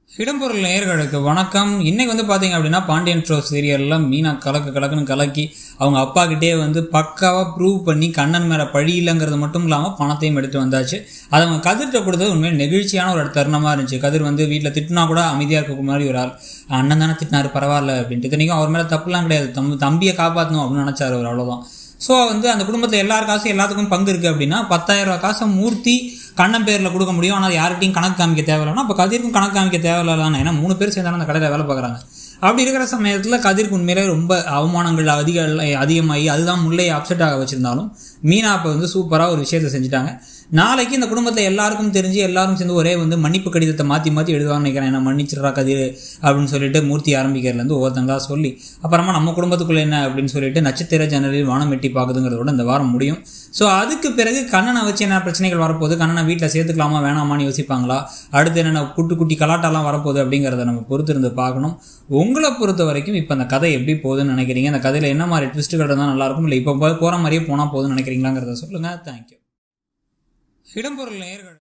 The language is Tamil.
இடம்பொருள் நேயர்களுக்கு வணக்கம் இன்னைக்கு வந்து பார்த்தீங்க அப்படின்னா பாண்டியன் ஷோ சீரியலில் மீனா கலக்கு கலக்குன்னு கலக்கி அவங்க அப்பா கிட்டே வந்து பக்காவாக ப்ரூவ் பண்ணி கண்ணன் மேலே பழி இல்லைங்கிறது மட்டும் இல்லாமல் பணத்தையும் எடுத்து வந்தாச்சு அதை அவங்க கதிர்கிட்ட கொடுத்தது உண்மையில் நெகிழ்ச்சியான ஒரு தருணமாக இருந்துச்சு கதிர் வந்து வீட்டில் திட்டினா கூட அமைதியாக இருக்க மாதிரி ஒரு ஆள் அண்ணன் தானே திட்டினாரு பரவாயில்ல அப்படின்ட்டு இத்தனைக்கும் அவர் மேலே தப்புலாம் கிடையாது தம் தம்பியை காப்பாற்றணும் அப்படின்னு நினச்சாரு அவர் அவ்வளோதான் ஸோ வந்து அந்த குடும்பத்தில் எல்லார் காசும் எல்லாத்துக்கும் பங்கு இருக்குது அப்படின்னா பத்தாயிரம் ரூபா காசை மூர்த்தி கண்ணன் பேரில் கொடுக்க முடியும் ஆனால் அது யார்கிட்டையும் கணக்கு காமிக்க தேவையில்லைனா அப்போ கதிர்க்கும் கணக்கு காமிக்க தேவையில்ல தானே ஏன்னா மூணு பேர் சேர்ந்தாலும் அந்த கடையில் வேலை பார்க்குறாங்க அப்படி இருக்கிற சமயத்தில் கதிர்க்கு உண்மையிலே ரொம்ப அவமானங்கள் அதிக அதிகமாகி அதுதான் முல்லையை அப்செட் ஆக வச்சுருந்தாலும் மீனா அப்போ வந்து சூப்பராக ஒரு விஷயத்தை செஞ்சுட்டாங்க நாளைக்கு இந்த குடும்பத்தில் எல்லாருக்கும் தெரிஞ்சு எல்லாரும் சேர்ந்து ஒரே வந்து மன்னிப்பு கடிதத்தை மாற்றி மாற்றி எழுதுவாங்கன்னு நினைக்கிறேன் என்ன மன்னிச்சிடுறா கதிர் அப்படின்னு சொல்லிட்டு மூர்த்தி ஆரம்பிக்கிறதுலேருந்து ஒவ்வொருத்தங்களா சொல்லி அப்புறமா நம்ம குடும்பத்துக்குள்ள என்ன அப்படின்னு சொல்லிட்டு நட்சத்திர ஜன்னலில் வானம் எட்டி பார்க்குதுங்கிறதோட இந்த வாரம் முடியும் ஸோ அதுக்கு பிறகு கண்ணனை வச்சு என்ன பிரச்சனைகள் வரப்போகுது கண்ணனை வீட்டில் சேர்த்துக்கலாமா வேணாமான்னு யோசிப்பாங்களா அடுத்து என்னென்ன குட்டி குட்டி கலாட்டெல்லாம் வரப்போகுது அப்படிங்கிறத நம்ம பொறுத்து இருந்து பார்க்கணும் உங்களை பொறுத்த வரைக்கும் இப்போ அந்த கதை எப்படி போகுதுன்னு நினைக்கிறீங்க அந்த கதையில் என்ன மாதிரி ட்விஸ்ட்டுகள் இருந்தால் நல்லாயிருக்கும் இல்லை இப்போ போகிற மாதிரியே போனால் போதும்னு நினைக்கிறீங்களாங்கிறத சொல்லுங்கள் தேங்க்யூ இடம்பொருள் நேர்கள்